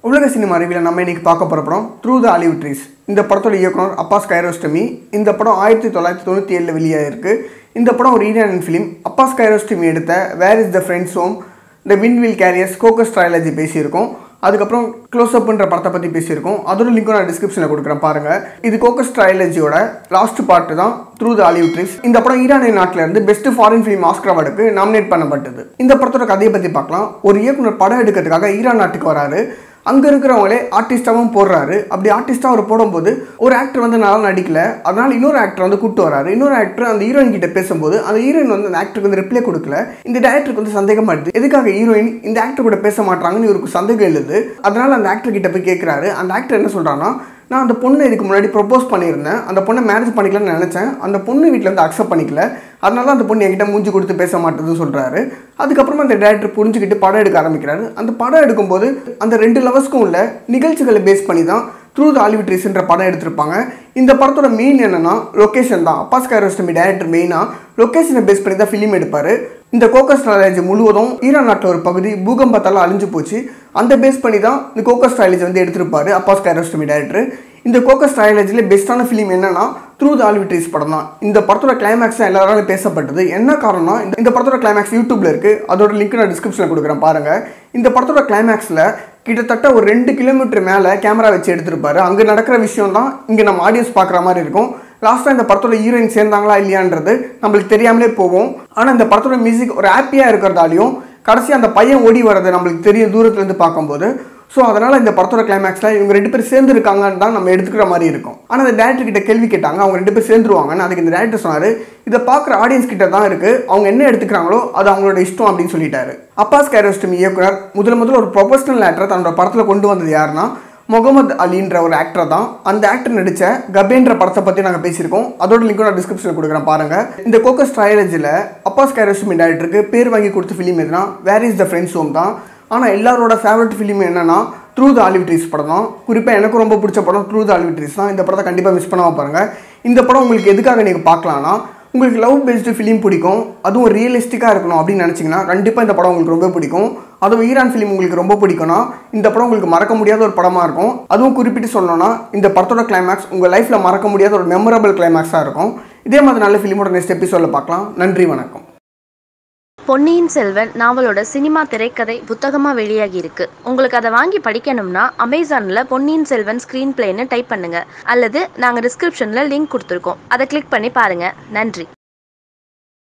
உலக சினிமா அறிவியில் நம்ம இன்னைக்கு பார்க்க போகிற படம் த்ரூ த ஆலிவ் ட்ரீஸ் இந்த படத்தோட இயக்குனர் அப்பாஸ் கைரோஸ்டமி இந்த படம் ஆயிரத்தி தொள்ளாயிரத்தி தொண்ணூற்றி ஏழில் வெளியாயிருக்கு இந்த படம் ஒரு ஈரானியன் ஃபிலிம் அப்பாஸ் கைரோஸ்டமி எடுத்த where is the friend's home the wind will carry us Koker trilogy பேசியிருக்கோம் அதுக்கப்புறம் க்ளோஸ் அப்ன்ற படத்தை பற்றி பேசியிருக்கோம் அதோட லிங்க்கும் நான் டிஸ்கிரிப்ஷனில் கொடுக்குறேன் பாருங்கள் இது கோக்கஸ் ட்ரையாலஜியோட லாஸ்ட் பார்ட் தான் த்ரூ த ஆலிவ் ட்ரீஸ் இந்த படம் ஈரானிய நாட்டில் இருந்து பெஸ்ட் ஃபாரின் ஃபிலிம் ஆஸ்கர் அவார்டுக்கு நாமினேட் பண்ணப்பட்டது இந்த படத்தோட கதையை பற்றி பார்க்கலாம் ஒரு இயக்குனர் படம் எடுக்கிறதுக்காக ஈரான் நாட்டுக்கு வராரு அங்கே இருக்கிறவங்களே ஆர்டிஸ்டாகவும் போடுறாரு அப்படி ஆர்டிஸ்டாக அவர் போடும்போது ஒரு ஆக்டர் வந்து நல்லா நடிக்கல அதனால இன்னொரு ஆக்டர் வந்து கூப்பிட்டு வராரு இன்னொரு ஆக்டர் அந்த ஹீரோயின் கிட்ட பேசும்போது அந்த ஹீரோயின் வந்து அந்த ஆக்டருக்கு வந்து ரிப்ளை கொடுக்கல இந்த டேரக்டருக்கு வந்து சந்தேகமாயிடுது எதுக்காக ஹீரோயின் இந்த ஆக்டர் கூட பேச மாட்டாங்கன்னு இவருக்கு சந்தேகம் எழுது அதனால அந்த ஆக்டர் கிட்ட போய் கேட்குறாரு அந்த ஆக்டர் என்ன சொல்றாருன்னா நான் அந்த பொண்ணை இதுக்கு முன்னாடி ப்ரொப்போஸ் பண்ணியிருந்தேன் அந்த பொண்ணை மேரேஜ் பண்ணிக்கலாம்னு நினச்சேன் அந்த பொண்ணு வீட்டில் வந்து அக்செப்ட் பண்ணிக்கல அதனால அந்த பொண்ணு என்கிட்ட மூஞ்சி கொடுத்து பேச மாட்டேதுன்னு சொல்கிறாரு அதுக்கப்புறமா அந்த டேரக்டர் புரிஞ்சுக்கிட்டு படம் எடுக்க ஆரம்பிக்கிறாரு அந்த படம் எடுக்கும்போது அந்த ரெண்டு லவர்ஸ்க்கும் உள்ள நிகழ்ச்சிகளை பேஸ் பண்ணி தான் த்ரூ த ஆலிவிட்ரிஸ்ன்ற படம் எடுத்திருப்பாங்க இந்த படத்தோட மெயின் என்னன்னா லொக்கேஷன் தான் அப்பாஸ் கைரோஸ்டமி டேரக்டர் மெயினாக லொக்கேஷனை பேஸ் பண்ணி தான் ஃபிலிம் எடுப்பார் இந்த கோக்கஸ் ட்ரையாலஜி முழுவதும் ஈரான் நாட்டில் ஒரு பகுதி பூகம்பத்தால் அழிஞ்சு போச்சு அந்த பேஸ் பண்ணி தான் இந்த கோக்கஸ் ட்ரையாலஜி வந்து எடுத்திருப்பாரு அப்பாஸ் கைரோஸ்டமி டேரக்டர் இந்த கோக்கஸ் ட்ரையாலஜியில் பெஸ்ட்டான ஃபிலிம் என்னன்னா த்ரூ த ஆலிவிட்ரிஸ் படம் தான் இந்த படத்தோட கிளைமேக்ஸ் தான் எல்லாராலும் பேசப்பட்டது என்ன காரணம் இந்த இந்த படத்தோட கிளைமேக்ஸ் யூடியூப்ல இருக்கு அதோட லிங்க் நான் டிஸ்கிரிப்ஷனில் கொடுக்குறேன் பாருங்க இந்த படத்தோட கிளைமேக்ஸில் கிட்டத்தட்ட ஒரு ரெண்டு கிலோமீட்டர் மேலே கேமரா வச்சு எடுத்திருப்பாரு அங்கே நடக்கிற விஷயம் தான் இங்கே நம்ம ஆடியன்ஸ் பார்க்குற மாதிரி இருக்கும் லாஸ்ட்டாக இந்த படத்தோட ஹீரோயின் சேர்ந்தாங்களா இல்லையான்றது நம்மளுக்கு தெரியாமலே போவோம் ஆனால் இந்த படத்தோட மியூசிக் ஒரு ஹாப்பியாக இருக்கிறதாலையும் கடைசி அந்த பையன் ஓடி வர்றது நம்மளுக்கு தெரியும் தூரத்துலேருந்து பார்க்கும்போது ஸோ அதனால் இந்த படத்தோட கிளைமேக்ஸில் இவங்க ரெண்டு பேர் சேர்ந்து இருக்காங்கன்னு தான் நம்ம எடுத்துக்கிற மாதிரி இருக்கும் ஆனால் அந்த டேரக்டர் கிட்ட கேள்வி கேட்டாங்க அவங்க ரெண்டு பேர் சேர்ந்துருவாங்கன்னு அதுக்கு இந்த டேரக்டர் சொன்னார் இதை பார்க்குற ஆடியன்ஸ் கிட்ட தான் இருக்குது அவங்க என்ன எடுத்துக்கிறாங்களோ அது அவங்களோட இஷ்டம் அப்படின்னு சொல்லிட்டாரு அப்பாஸ் கேரோஸ்டமி இயக்குனர் முதல்ல முதல்ல ஒரு ப்ரொஃபஷனல் ஆக்டரை தன்னோட படத்தில் கொண்டு வந்தது யாருன்னா முகமது அலின்ற ஒரு ஆக்டர் தான் அந்த ஆக்டர் நடித்த கபேன்ற படத்தை பற்றி நாங்கள் பேசியிருக்கோம் அதோட லிங்க்கும் நான் டிஸ்கிரிப்ஷனில் கொடுக்குறேன் பாருங்கள் இந்த கோக்கஸ் ட்ரையாலஜியில் அப்பாஸ் கேரோஸ்டமி டேரக்டருக்கு பேர் வாங்கி கொடுத்த ஃபிலிம் எதுனா where is the friend's home தான் ஆனால் எல்லாரோட ஃபேவரட் ஃபிலிம் என்னன்னா த்ரூ த ஆலிவிட்ரிஸ் படம் தான் குறிப்பாக எனக்கு ரொம்ப பிடிச்ச படம் த்ரூ த ஆலிவிட்ரிஸ் தான் இந்த படத்தை கண்டிப்பாக மிஸ் பண்ணாமல் பாருங்கள் இந்த படம் உங்களுக்கு எதுக்காக நீங்கள் பார்க்கலான்னா உங்களுக்கு லவ் பேஸ்டு ஃபிலிம் பிடிக்கும் அதுவும் ரியலிஸ்டிக்காக இருக்கணும் அப்படின்னு நினச்சிங்கன்னா கண்டிப்பாக இந்த படம் உங்களுக்கு ரொம்ப பிடிக்கும் அதுவும் ஈரான் ஃபிலிம் உங்களுக்கு ரொம்ப பிடிக்கும்னா இந்த படம் உங்களுக்கு மறக்க முடியாத ஒரு படமாக இருக்கும் அதுவும் குறிப்பிட்டு சொல்லணும்னா இந்த படத்தோட கிளைமேக்ஸ் உங்கள் லைஃப்பில் மறக்க முடியாத ஒரு மெமரபிள் கிளைமேக்ஸாக இருக்கும் இதே மாதிரி நல்ல ஃபிலிமோட நெக்ஸ்ட் எபிசோடில் பார்க்கலாம் நன்றி வணக்கம் பொன்னியின் செல்வன் நாவலோட சினிமா திரைக்கதை புத்தகமா வெளியாகி இருக்கு உங்களுக்கு அதை வாங்கி படிக்கணும்னா அமேசான்ல பொன்னியின் செல்வன் ஸ்கிரீன் பிளேன்னு டைப் பண்ணுங்க அல்லது நாங்க டிஸ்கிரிப்ஷன்ல லிங்க் கொடுத்துருக்கோம் அதை கிளிக் பண்ணி பாருங்க நன்றி